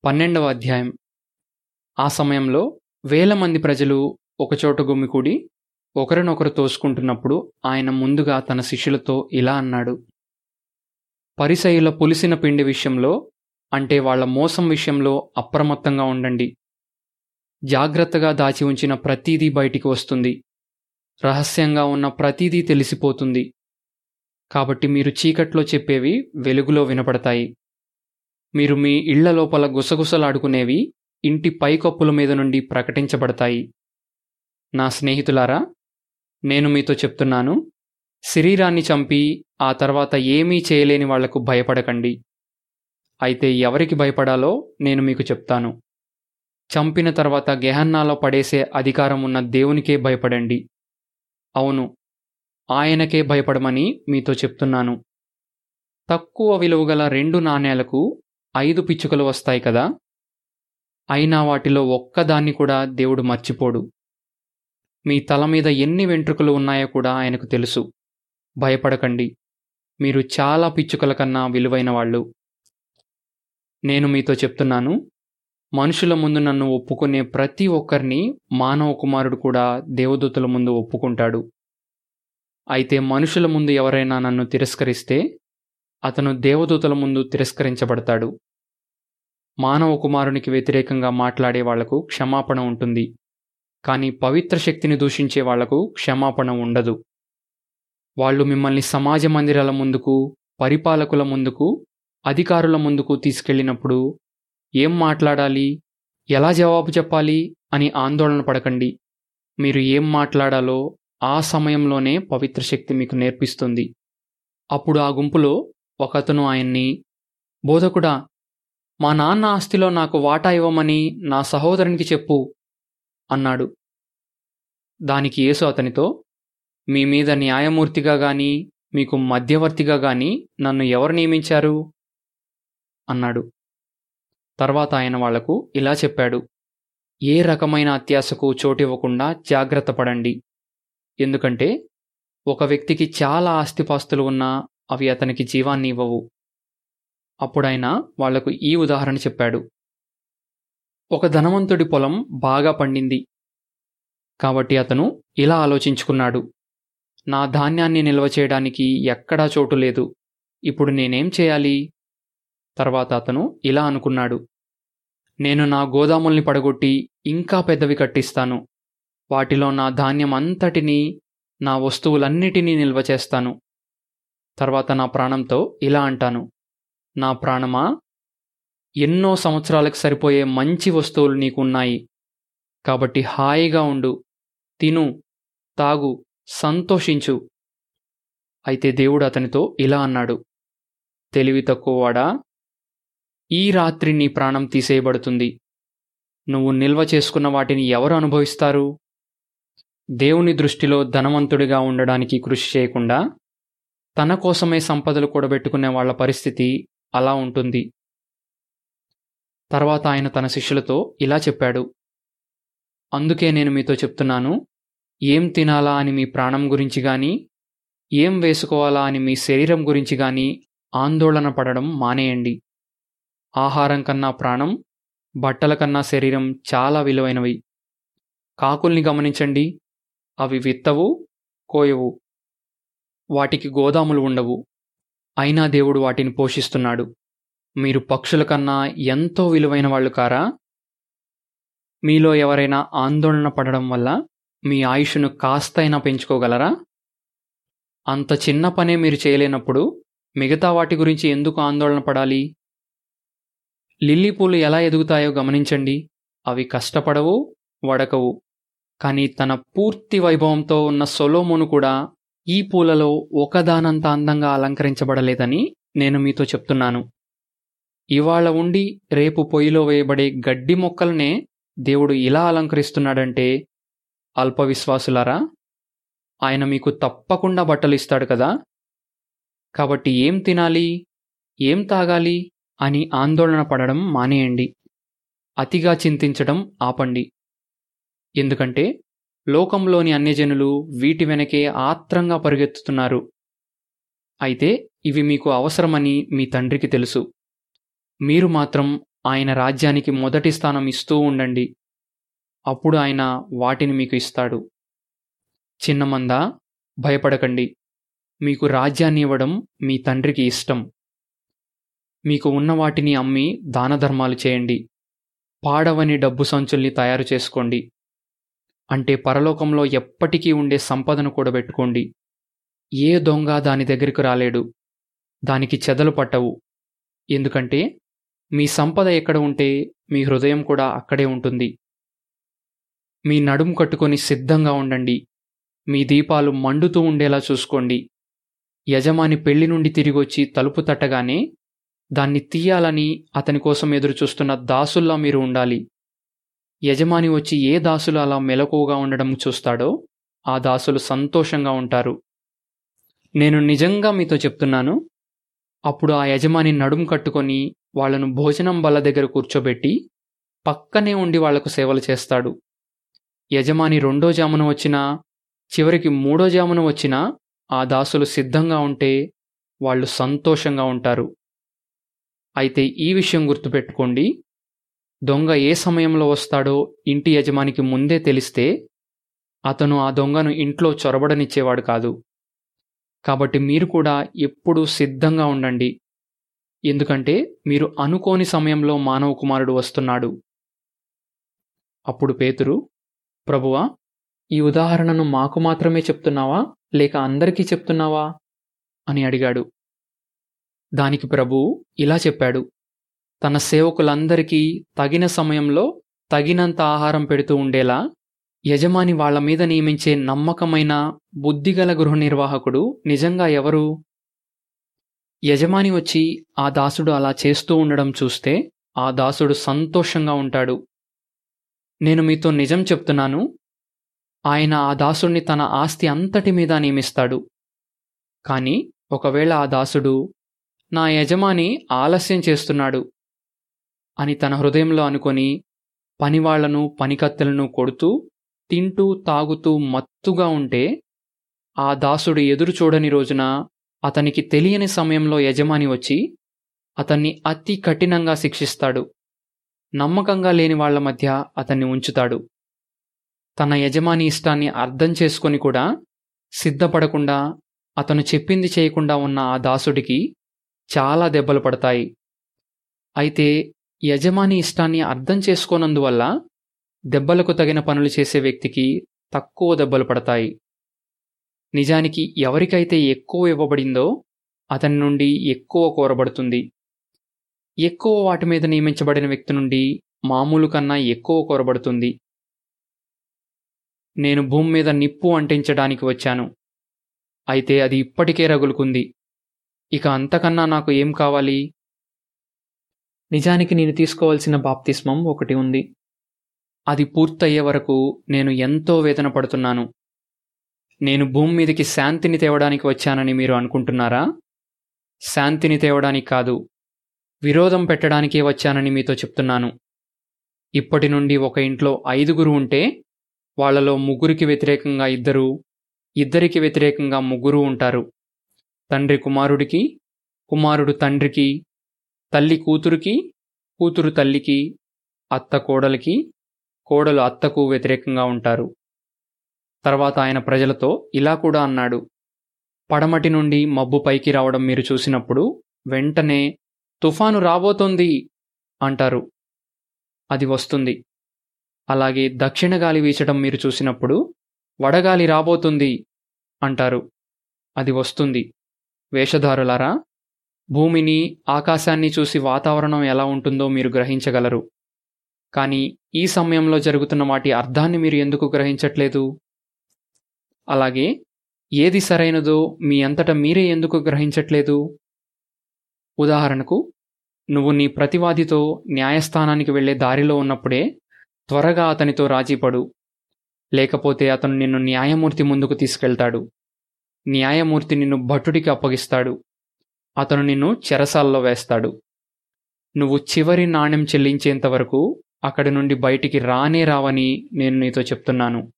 పన్నెండవ అధ్యాయం ఆ సమయంలో వేల మంది ప్రజలు ఒకచోట గుమికూడి ఒకరినొకరు తోసుకుంటున్నప్పుడు ఆయన ముందుగా తన శిష్యులతో ఇలా అన్నాడు పరిసయుల పులిసిన పిండి విషయంలో అంటే వాళ్ళ మోసం విషయంలో అప్రమత్తంగా ఉండండి జాగ్రత్తగా దాచి ఉంచిన ప్రతీదీ బయటికి వస్తుంది రహస్యంగా ఉన్న ప్రతీదీ తెలిసిపోతుంది కాబట్టి మీరు చీకట్లో చెప్పేవి వెలుగులో వినపడతాయి మీరు మీ ఇళ్ల లోపల గుసగుసలాడుకునేవి ఇంటి పైకప్పుల మీద నుండి ప్రకటించబడతాయి నా స్నేహితులారా నేను మీతో చెప్తున్నాను శరీరాన్ని చంపి ఆ తర్వాత ఏమీ చేయలేని వాళ్లకు భయపడకండి అయితే ఎవరికి భయపడాలో నేను మీకు చెప్తాను చంపిన తర్వాత గెహన్నాలో పడేసే అధికారం ఉన్న దేవునికే భయపడండి అవును ఆయనకే భయపడమని మీతో చెప్తున్నాను తక్కువ విలువగల రెండు నాణేలకు ఐదు పిచ్చుకలు వస్తాయి కదా అయినా వాటిలో ఒక్కదాన్ని కూడా దేవుడు మర్చిపోడు మీ తల మీద ఎన్ని వెంట్రుకలు ఉన్నాయో కూడా ఆయనకు తెలుసు భయపడకండి మీరు చాలా పిచ్చుకల కన్నా విలువైన వాళ్ళు నేను మీతో చెప్తున్నాను మనుషుల ముందు నన్ను ఒప్పుకునే ప్రతి ఒక్కరిని మానవ కుమారుడు కూడా దేవదూతల ముందు ఒప్పుకుంటాడు అయితే మనుషుల ముందు ఎవరైనా నన్ను తిరస్కరిస్తే అతను దేవదూతల ముందు తిరస్కరించబడతాడు మానవ కుమారునికి వ్యతిరేకంగా మాట్లాడే వాళ్లకు క్షమాపణ ఉంటుంది కానీ పవిత్ర శక్తిని దూషించే వాళ్లకు క్షమాపణ ఉండదు వాళ్ళు మిమ్మల్ని సమాజ మందిరాల ముందుకు పరిపాలకుల ముందుకు అధికారుల ముందుకు తీసుకెళ్ళినప్పుడు ఏం మాట్లాడాలి ఎలా జవాబు చెప్పాలి అని ఆందోళన పడకండి మీరు ఏం మాట్లాడాలో ఆ సమయంలోనే పవిత్ర శక్తి మీకు నేర్పిస్తుంది అప్పుడు ఆ గుంపులో ఒకతను ఆయన్ని బోధకుడా మా నాన్న ఆస్తిలో నాకు వాటా ఇవ్వమని నా సహోదరునికి చెప్పు అన్నాడు దానికి యేసు అతనితో మీ మీద న్యాయమూర్తిగా గాని మీకు మధ్యవర్తిగా గాని నన్ను ఎవరు నియమించారు అన్నాడు తర్వాత ఆయన వాళ్లకు ఇలా చెప్పాడు ఏ రకమైన అత్యాశకు చోటివ్వకుండా జాగ్రత్త పడండి ఎందుకంటే ఒక వ్యక్తికి చాలా ఆస్తిపాస్తులు ఉన్నా అవి అతనికి జీవాన్ని ఇవ్వవు అప్పుడైనా వాళ్లకు ఈ ఉదాహరణ చెప్పాడు ఒక ధనవంతుడి పొలం బాగా పండింది కాబట్టి అతను ఇలా ఆలోచించుకున్నాడు నా ధాన్యాన్ని నిల్వ చేయడానికి ఎక్కడా చోటు లేదు ఇప్పుడు నేనేం చేయాలి తర్వాత అతను ఇలా అనుకున్నాడు నేను నా గోదాముల్ని పడగొట్టి ఇంకా పెద్దవి కట్టిస్తాను వాటిలో నా ధాన్యం అంతటినీ నా వస్తువులన్నిటినీ నిల్వ చేస్తాను తర్వాత నా ప్రాణంతో ఇలా అంటాను నా ప్రాణమా ఎన్నో సంవత్సరాలకు సరిపోయే మంచి వస్తువులు నీకున్నాయి కాబట్టి హాయిగా ఉండు తిను తాగు సంతోషించు అయితే దేవుడు అతనితో ఇలా అన్నాడు తెలివి తక్కువవాడా ఈ రాత్రి నీ ప్రాణం తీసేయబడుతుంది నువ్వు నిల్వ చేసుకున్న వాటిని ఎవరు అనుభవిస్తారు దేవుని దృష్టిలో ధనవంతుడిగా ఉండడానికి కృషి చేయకుండా తన కోసమే సంపదలు కూడబెట్టుకునే వాళ్ల పరిస్థితి అలా ఉంటుంది తర్వాత ఆయన తన శిష్యులతో ఇలా చెప్పాడు అందుకే నేను మీతో చెప్తున్నాను ఏం తినాలా అని మీ ప్రాణం గురించి గాని ఏం వేసుకోవాలా అని మీ శరీరం గురించి గాని ఆందోళన పడడం మానేయండి ఆహారం కన్నా ప్రాణం బట్టల కన్నా శరీరం చాలా విలువైనవి కాకుల్ని గమనించండి అవి విత్తవు కోయవు వాటికి గోదాములు ఉండవు అయినా దేవుడు వాటిని పోషిస్తున్నాడు మీరు పక్షుల కన్నా ఎంతో విలువైన వాళ్ళు కారా మీలో ఎవరైనా ఆందోళన పడడం వల్ల మీ ఆయుష్ను కాస్తైనా పెంచుకోగలరా అంత చిన్న పనే మీరు చేయలేనప్పుడు మిగతా వాటి గురించి ఎందుకు ఆందోళన పడాలి లిల్లీ పూలు ఎలా ఎదుగుతాయో గమనించండి అవి కష్టపడవు వడకవు కానీ తన పూర్తి వైభవంతో ఉన్న సొలోమును కూడా ఈ పూలలో ఒకదానంత అందంగా అలంకరించబడలేదని నేను మీతో చెప్తున్నాను ఇవాళ ఉండి రేపు పొయ్యిలో వేయబడే గడ్డి మొక్కలనే దేవుడు ఇలా అలంకరిస్తున్నాడంటే అల్పవిశ్వాసులారా ఆయన మీకు తప్పకుండా బట్టలు ఇస్తాడు కదా కాబట్టి ఏం తినాలి ఏం తాగాలి అని ఆందోళన పడడం మానేయండి అతిగా చింతించడం ఆపండి ఎందుకంటే లోకంలోని అన్యజనులు వీటి వెనకే ఆత్రంగా పరుగెత్తుతున్నారు అయితే ఇవి మీకు అవసరమని మీ తండ్రికి తెలుసు మీరు మాత్రం ఆయన రాజ్యానికి మొదటి స్థానం ఇస్తూ ఉండండి అప్పుడు ఆయన వాటిని మీకు ఇస్తాడు చిన్నమంద భయపడకండి మీకు రాజ్యాన్ని ఇవ్వడం మీ తండ్రికి ఇష్టం మీకు ఉన్న వాటిని అమ్మి దానధర్మాలు చేయండి పాడవని డబ్బు సంచుల్ని తయారు చేసుకోండి అంటే పరలోకంలో ఎప్పటికీ ఉండే సంపదను కూడబెట్టుకోండి ఏ దొంగ దాని దగ్గరికి రాలేడు దానికి చెదలు పట్టవు ఎందుకంటే మీ సంపద ఎక్కడ ఉంటే మీ హృదయం కూడా అక్కడే ఉంటుంది మీ నడుం కట్టుకొని సిద్ధంగా ఉండండి మీ దీపాలు మండుతూ ఉండేలా చూసుకోండి యజమాని పెళ్లి నుండి తిరిగొచ్చి తలుపు తట్టగానే దాన్ని తీయాలని అతని కోసం ఎదురుచూస్తున్న దాసుల్లా మీరు ఉండాలి యజమాని వచ్చి ఏ దాసులు అలా మెలకువగా ఉండడం చూస్తాడో ఆ దాసులు సంతోషంగా ఉంటారు నేను నిజంగా మీతో చెప్తున్నాను అప్పుడు ఆ యజమాని నడుం కట్టుకొని వాళ్లను భోజనం బల్ల దగ్గర కూర్చోబెట్టి పక్కనే ఉండి వాళ్లకు సేవలు చేస్తాడు యజమాని రెండో జామున వచ్చినా చివరికి మూడో జామున వచ్చినా ఆ దాసులు సిద్ధంగా ఉంటే వాళ్ళు సంతోషంగా ఉంటారు అయితే ఈ విషయం గుర్తుపెట్టుకోండి దొంగ ఏ సమయంలో వస్తాడో ఇంటి యజమానికి ముందే తెలిస్తే అతను ఆ దొంగను ఇంట్లో చొరబడనిచ్చేవాడు కాదు కాబట్టి మీరు కూడా ఎప్పుడూ సిద్ధంగా ఉండండి ఎందుకంటే మీరు అనుకోని సమయంలో మానవ కుమారుడు వస్తున్నాడు అప్పుడు పేతురు ప్రభువా ఈ ఉదాహరణను మాకు మాత్రమే చెప్తున్నావా లేక అందరికీ చెప్తున్నావా అని అడిగాడు దానికి ప్రభు ఇలా చెప్పాడు తన సేవకులందరికీ తగిన సమయంలో తగినంత ఆహారం పెడుతూ ఉండేలా యజమాని వాళ్ల మీద నియమించే నమ్మకమైన బుద్ధిగల గృహ నిర్వాహకుడు నిజంగా ఎవరు యజమాని వచ్చి ఆ దాసుడు అలా చేస్తూ ఉండడం చూస్తే ఆ దాసుడు సంతోషంగా ఉంటాడు నేను మీతో నిజం చెప్తున్నాను ఆయన ఆ దాసుడిని తన ఆస్తి అంతటి మీద నియమిస్తాడు కానీ ఒకవేళ ఆ దాసుడు నా యజమాని ఆలస్యం చేస్తున్నాడు అని తన హృదయంలో అనుకొని పనివాళ్లను పనికత్తెలను కొడుతూ తింటూ తాగుతూ మత్తుగా ఉంటే ఆ దాసుడు ఎదురు చూడని రోజున అతనికి తెలియని సమయంలో యజమాని వచ్చి అతన్ని అతి కఠినంగా శిక్షిస్తాడు నమ్మకంగా లేని వాళ్ల మధ్య అతన్ని ఉంచుతాడు తన యజమాని ఇష్టాన్ని అర్థం చేసుకొని కూడా సిద్ధపడకుండా అతను చెప్పింది చేయకుండా ఉన్న ఆ దాసుడికి చాలా దెబ్బలు పడతాయి అయితే యజమాని ఇష్టాన్ని అర్థం చేసుకోనందువల్ల దెబ్బలకు తగిన పనులు చేసే వ్యక్తికి తక్కువ దెబ్బలు పడతాయి నిజానికి ఎవరికైతే ఎక్కువ ఇవ్వబడిందో అతని నుండి ఎక్కువ కోరబడుతుంది ఎక్కువ వాటి మీద నియమించబడిన వ్యక్తి నుండి మామూలు కన్నా ఎక్కువ కోరబడుతుంది నేను భూమి మీద నిప్పు అంటించడానికి వచ్చాను అయితే అది ఇప్పటికే రగులుకుంది ఇక అంతకన్నా నాకు ఏం కావాలి నిజానికి నేను తీసుకోవాల్సిన బాప్తిస్మం ఒకటి ఉంది అది పూర్తయ్యే వరకు నేను ఎంతో వేదన పడుతున్నాను నేను భూమి మీదకి శాంతిని తేవడానికి వచ్చానని మీరు అనుకుంటున్నారా శాంతిని తేవడానికి కాదు విరోధం పెట్టడానికే వచ్చానని మీతో చెప్తున్నాను ఇప్పటి నుండి ఒక ఇంట్లో ఐదుగురు ఉంటే వాళ్లలో ముగ్గురికి వ్యతిరేకంగా ఇద్దరు ఇద్దరికి వ్యతిరేకంగా ముగ్గురు ఉంటారు తండ్రి కుమారుడికి కుమారుడు తండ్రికి తల్లి కూతురికి కూతురు తల్లికి అత్త కోడలికి కోడలు అత్తకు వ్యతిరేకంగా ఉంటారు తర్వాత ఆయన ప్రజలతో ఇలా కూడా అన్నాడు పడమటి నుండి మబ్బు పైకి రావడం మీరు చూసినప్పుడు వెంటనే తుఫాను రాబోతోంది అంటారు అది వస్తుంది అలాగే దక్షిణ గాలి వీచడం మీరు చూసినప్పుడు వడగాలి రాబోతుంది అంటారు అది వస్తుంది వేషధారులారా భూమిని ఆకాశాన్ని చూసి వాతావరణం ఎలా ఉంటుందో మీరు గ్రహించగలరు కానీ ఈ సమయంలో జరుగుతున్న వాటి అర్థాన్ని మీరు ఎందుకు గ్రహించట్లేదు అలాగే ఏది సరైనదో మీ అంతటా మీరే ఎందుకు గ్రహించట్లేదు ఉదాహరణకు నువ్వు నీ ప్రతివాదితో న్యాయస్థానానికి వెళ్లే దారిలో ఉన్నప్పుడే త్వరగా అతనితో రాజీపడు లేకపోతే అతను నిన్ను న్యాయమూర్తి ముందుకు తీసుకెళ్తాడు న్యాయమూర్తి నిన్ను భటుడికి అప్పగిస్తాడు అతను నిన్ను చెరసాల్లో వేస్తాడు నువ్వు చివరి నాణ్యం చెల్లించేంత వరకు అక్కడి నుండి బయటికి రానే రావని నేను నీతో చెప్తున్నాను